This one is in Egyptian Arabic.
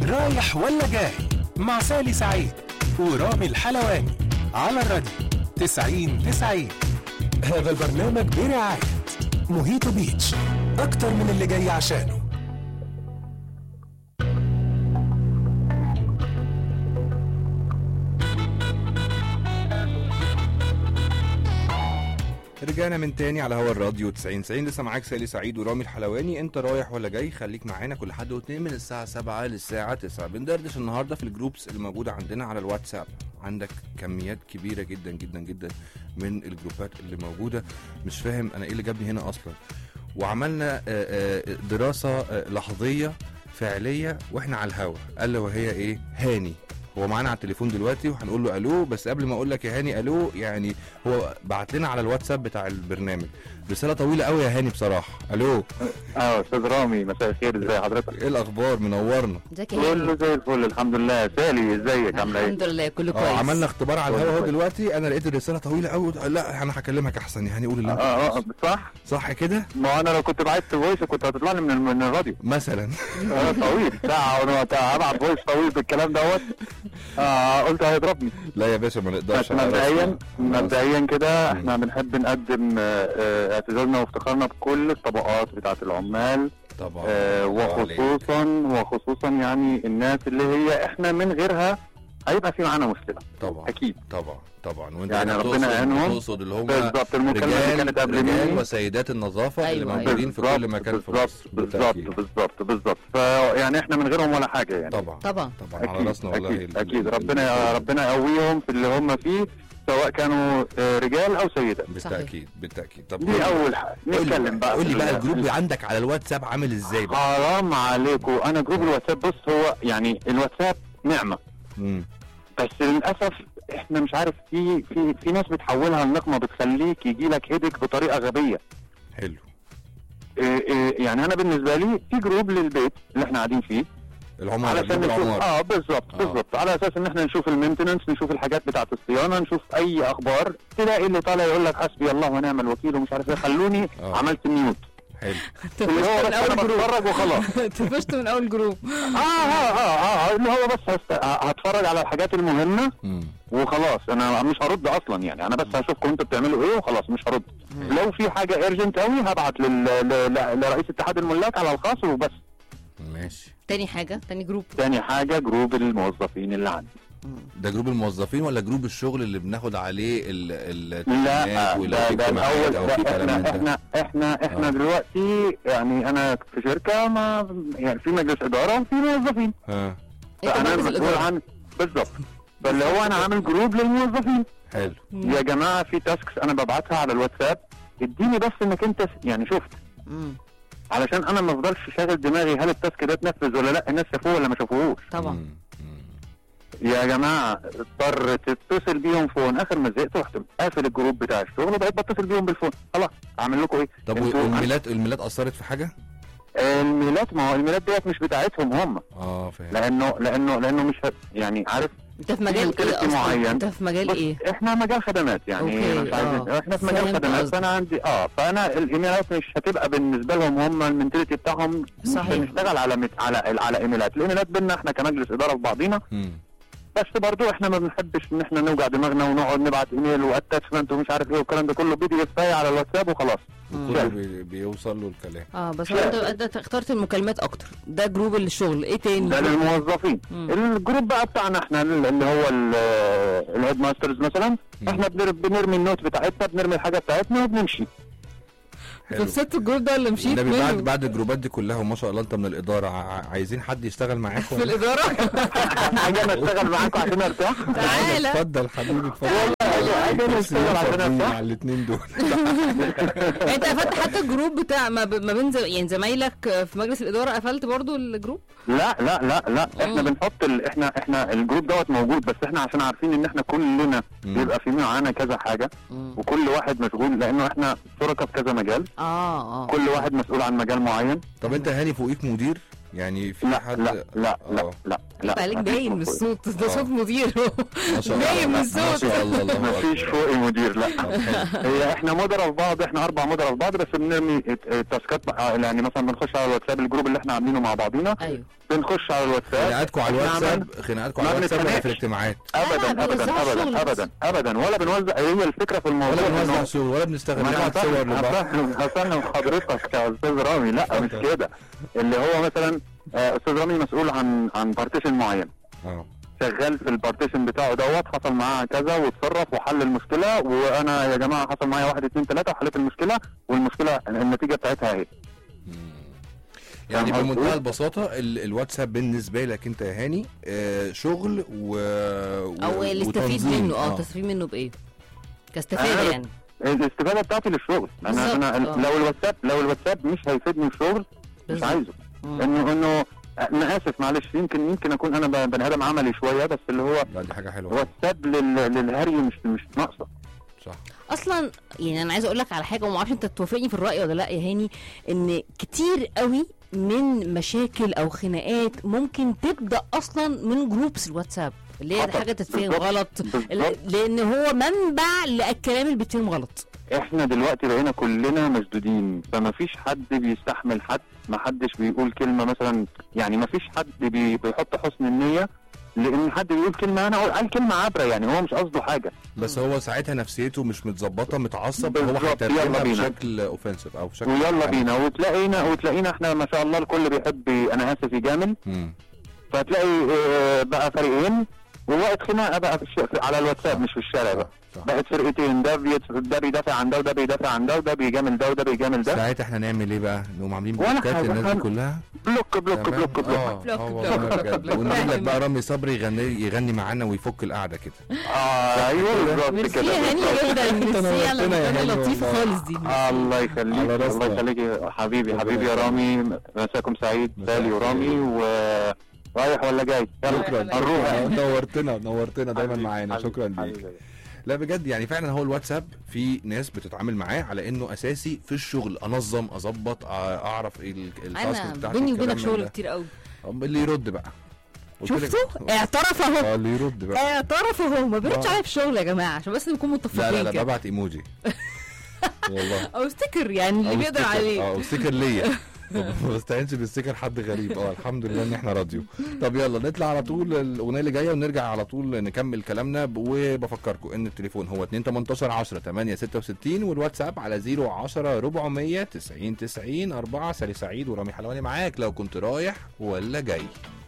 رايح ولا جاي مع سالي سعيد ورامي الحلواني على الراديو 90 90 هذا البرنامج برعاية موهيتو بيتش أكتر من اللي جاي عشانه رجعنا من تاني على هوا الراديو 90 90 لسه معاك سالي سعيد ورامي الحلواني انت رايح ولا جاي خليك معانا كل حد واثنين من الساعه 7 للساعه 9 بندردش النهارده في الجروبس اللي موجوده عندنا على الواتساب عندك كميات كبيره جدا جدا جدا من الجروبات اللي موجوده مش فاهم انا ايه اللي جابني هنا اصلا وعملنا آه، آه، دراسه آه، لحظيه فعليه واحنا على الهوا الا وهي ايه هاني هو معانا على التليفون دلوقتي وهنقول له الو بس قبل ما اقول لك يا هاني الو يعني هو بعت لنا على الواتساب بتاع البرنامج رساله طويله قوي يا هاني بصراحه الو اه استاذ رامي مساء الخير ازي حضرتك ايه الاخبار منورنا ازيك يا هاني كله زي الفل الحمد لله سالي ازيك عامله ايه الحمد لله كله اه كويس عملنا اختبار على الهوا اهو كويس. دلوقتي انا لقيت الرساله طويله قوي لا انا هكلمك احسن يا هاني قول اللي انت اه اه صح صح كده ما انا لو كنت بعت فويس كنت هتطلع لي من من الراديو مثلا آه طويل ساعه وانا وقتها هبعت فويس طويل بالكلام دوت آه قلت هيضربني لا يا باشا ما نقدرش بس مبدئيا خلاص. مبدئيا كده احنا بنحب نقدم آه، آه، اعتذارنا وافتخارنا بكل الطبقات بتاعه العمال طبعا آه، الله عليك. وخصوصا وخصوصا يعني الناس اللي هي احنا من غيرها هيبقى في معانا مشكله طبعا اكيد طبعا طبعا وانت يعني هنا ربنا تقصد- يعينهم. تقصد اللي هم بالظبط المكالمه اللي رجال كانت قبل رجال مني وسيدات النظافه اللي أيوة، أيوة. موجودين في كل مكان في بالظبط مصر بالظبط بالتأكيد. بالظبط بالظبط فيعني احنا من غيرهم ولا حاجه يعني طبعا طبعا طبعا على اكيد راسنا والله اكيد, ال- أكيد. ال- ربنا ربنا يقويهم في اللي هم فيه سواء كانوا آه، رجال او سيدات بالتاكيد بالتاكيد طب دي اول حاجه نتكلم بقى قول لي في بقى ال- الجروب عندك على الواتساب عامل ازاي بقى حرام عليكم انا جروب الواتساب بص هو يعني الواتساب نعمه مم. بس للاسف احنا مش عارف في في في ناس بتحولها لنقمه بتخليك يجي لك هيدك بطريقه غبيه حلو إيه إيه يعني انا بالنسبه لي في جروب للبيت اللي احنا قاعدين فيه العمارة علشان جروب نشوف العمارة اه بالظبط آه. بالظبط على اساس ان احنا نشوف المينتننس نشوف الحاجات بتاعه الصيانه نشوف اي اخبار تلاقي اللي طالع يقول لك حسبي الله ونعم الوكيل ومش عارف ايه خلوني آه. عملت ميوت حلو اللي هو بس انا بتفرج وخلاص طفشت من اول جروب اه اه اه اه اللي هو بس هست- هتفرج على الحاجات المهمه مم. وخلاص انا مش هرد اصلا يعني انا بس هشوفكم انتوا بتعملوا ايه وخلاص مش هرد لو في حاجه ايرجنت قوي هبعت لل... ل... ل... لرئيس اتحاد الملاك على الخاص وبس ماشي تاني حاجه تاني جروب تاني حاجه جروب الموظفين اللي عندي ده جروب الموظفين ولا جروب الشغل اللي بناخد عليه ال ال لا التليفونات ولو ده في ده اجتماعات الاول او في ده كلام من احنا ده احنا احنا احنا آه. دلوقتي يعني انا في شركه ما يعني في مجلس اداره وفي موظفين ها انت فانا مجلس المسؤول الاداره عن بالظبط فاللي هو انا عامل جروب للموظفين حلو يا جماعه في تاسكس انا ببعتها على الواتساب اديني بس انك انت س- يعني شفت مم. علشان انا ما افضلش شاغل دماغي هل التاسك ده اتنفذ ولا لا الناس شافوه ولا ما شافوهوش طبعا مم. مم. يا جماعه اضطر تتصل بيهم فون اخر ما زهقت رحت قافل الجروب بتاع الشغل وبقيت بتصل بيهم بالفون خلاص اعمل لكم ايه طب انتوا- والميلاد الميلاد اثرت في حاجه؟ الميلاد ما هو الميلاد ديت مش بتاعتهم هم اه فاهم لانه لانه لانه مش ه- يعني عارف انت في مجال في ايه utility اصلا معين. انت في مجال بص ايه احنا مجال خدمات يعني أوكي، مش عايزين آه. احنا في مجال فهمت خدمات قصدك. فانا عندي اه فانا الايميلات مش هتبقى بالنسبه لهم هم المنتاليتي بتاعهم مش صحيح. هنشتغل على مت... على على ايميلات الايميلات بينا احنا كمجلس اداره في بعضينا مم. بس برضو احنا ما بنحبش ان احنا نوجع دماغنا ونقعد نبعت ايميل واتاتشمنت ومش عارف ايه والكلام ده كله بي دي اف على الواتساب وخلاص كله بي- بيوصل له الكلام اه بس هو انت انت اخترت المكالمات اكتر ده جروب الشغل ايه تاني ده للموظفين مم. الجروب بقى بتاعنا احنا اللي هو ال- الهيد ماسترز مثلا مم. احنا بنر- بنرمي النوت بتاعتنا بنرمي الحاجه بتاعتنا وبنمشي حلو طب سبت الجروب ده اللي مشيت النبي بعد منه بعد الجروبات دي كلها وما شاء الله انت من الاداره ع- عايزين حد يشتغل معاكم في الاداره حاجه انا اشتغل معاكم عشان ارتاح تعالى اتفضل حبيبي اتفضل والله عايز أنا اشتغل عشان فاضيين ارتاح على الاثنين دول انت قفلت حتى الجروب بتاع ما, ب... ما بين زم... يعني زمايلك في مجلس الاداره قفلت برضو الجروب لا لا لا لا احنا مم. بنحط ال... احنا احنا الجروب دوت موجود بس احنا عشان عارفين ان احنا كلنا مم. بيبقى في معانا كذا حاجه وكل واحد مشغول لانه احنا شركاء في كذا مجال اه اه كل واحد مسؤول عن مجال معين طب انت هاني فوقيك مدير يعني في لا حد لا لا لا آه. لا لا عليك مفيش باين من فوقي. الصوت ده آه. صوت مدير ما شاء الله باين من ما الصوت شاء الله الله مفيش أكبر. فوقي مدير لا هي احنا مدراء في بعض احنا اربع مدراء في بعض بس بنرمي الت- التاسكات بقى يعني مثلا بنخش على الواتساب الجروب اللي احنا عاملينه مع بعضينا ايوه بنخش على الواتساب خناقاتكم على إحنا عملنا- الواتساب خناقاتكم على ما الواتساب ولا في بنتخانقش. الاجتماعات ابدا لا، ابدا بنوزع شغل ابدا بس. ابدا ابدا ولا بنوزع هي الفكره في الموضوع ولا بنوزع إنه- شغل ولا ما بنستغلها انا تصور هفهم لبعض هفهم هفهم حضرتك يا استاذ رامي لا مش كده اللي هو مثلا آه، استاذ رامي مسؤول عن عن بارتيشن معين اه شغال في البارتيشن بتاعه دوت حصل معاه كذا واتصرف وحل المشكله وانا يا جماعه حصل معايا واحد اتنين تلاته وحليت المشكله والمشكله النتيجه بتاعتها اهي يعني فاهم بمنتهى قصدي؟ البساطة ال- الواتساب بالنسبة لك انت يا هاني آه، شغل و... و... او اللي استفيد وتنظيم. منه اه تستفيد منه بايه كاستفاده أنا- يعني الاستفاده بتاعتي للشغل انا انا بالظبط، آه. لو الواتساب لو الواتساب مش هيفيدني في شغل مش بالظبط. عايزه مم. انه انه انا اسف معلش يمكن يمكن اكون انا ب- بني ادم عملي شويه بس اللي هو لا دي حاجة حلوة واتساب لل- للهري مش مش ناقصه صح اصلا يعني انا عايزه اقول لك على حاجه وما اعرفش انت توافقني في الراي ولا لا يا هاني ان كتير قوي من مشاكل او خناقات ممكن تبدا اصلا من جروبس الواتساب اللي هي حصل. حاجه تتفهم بالظبط. غلط بالظبط. لان هو منبع للكلام اللي بيتفهم غلط احنا دلوقتي بقينا كلنا مشدودين فما فيش حد بيستحمل حد ما حدش بيقول كلمه مثلا يعني ما فيش حد بي بيحط حسن النيه لان حد بيقول كلمه انا أقول- قال كلمه عبره يعني هو مش قصده حاجه بس هو ساعتها نفسيته مش متظبطة متعصب هو بالظبط، هيترجمها يلا بينا. بشكل اوفنسيف او بشكل ويلا بينا وتلاقينا وتلاقينا احنا ما شاء الله الكل بيحب انا اسف يجامل مم. فتلاقي آه، بقى فريقين ووقت خناقه بقى في الش... في- على الواتساب مش في الشارع بقى صح. بقت فرقتين ده بيت... ده بيدافع عن ده وده بيدافع عن ده وده بيجامل ده وده بيجامل ده ساعتها احنا نعمل ايه بقى؟ نقوم عاملين ولا بلوكات حاجة، للناس دي هن- كلها بلوك بلوك تمام؟ بلوك بلوك اه بلوك، اه بلوك، والله بلوك، بجد بلوك. ونجيب لك فاهم. بقى رامي صبري يغني يغني معانا ويفك القعده كده آه ايوه بالظبط ميرسي كده يا هاني بالظبط. جدا ميرسي على نورتنا يا المكالمه هاني اللطيفه والله. خالص دي الله يخليك على راسنا. الله يخليك يا حبيبي ربنا حبيبي يا يخليك. رامي مساكم سعيد مساء سالي الخير. ورامي و رايح ولا جاي يلا شكرا هنروح شكرا نورتنا نورتنا دايما حبيبي، معانا حبيبي، شكرا ليك حبيبي. لا بجد يعني فعلا هو الواتساب في ناس بتتعامل معاه على انه اساسي في الشغل انظم اظبط أع- اعرف ايه ال- التاسك انا بتاعتي بيني الكلام وبينك من شغل ده. كتير قوي أم اللي يرد بقى قلت لك- شفتوا اعترف اهو اه اللي يرد بقى اعترف اهو ما بيردش آه. عليا في الشغل يا جماعه عشان بس نكون لا متفقين لا لا كده. ببعت ايموجي والله او ستيكر يعني اللي أو بيقدر ستيكر. عليه اه ستيكر ليا ما بستعينش بالستيكر حد غريب اه الحمد لله ان احنا راديو طب يلا نطلع على طول الاغنيه اللي جايه ونرجع على طول نكمل كلامنا ب- وبفكركم ان التليفون هو 2 18 10 8 66 والواتساب على 010 400 90 90 4 سالي سعيد ورامي حلواني معاك لو كنت رايح ولا جاي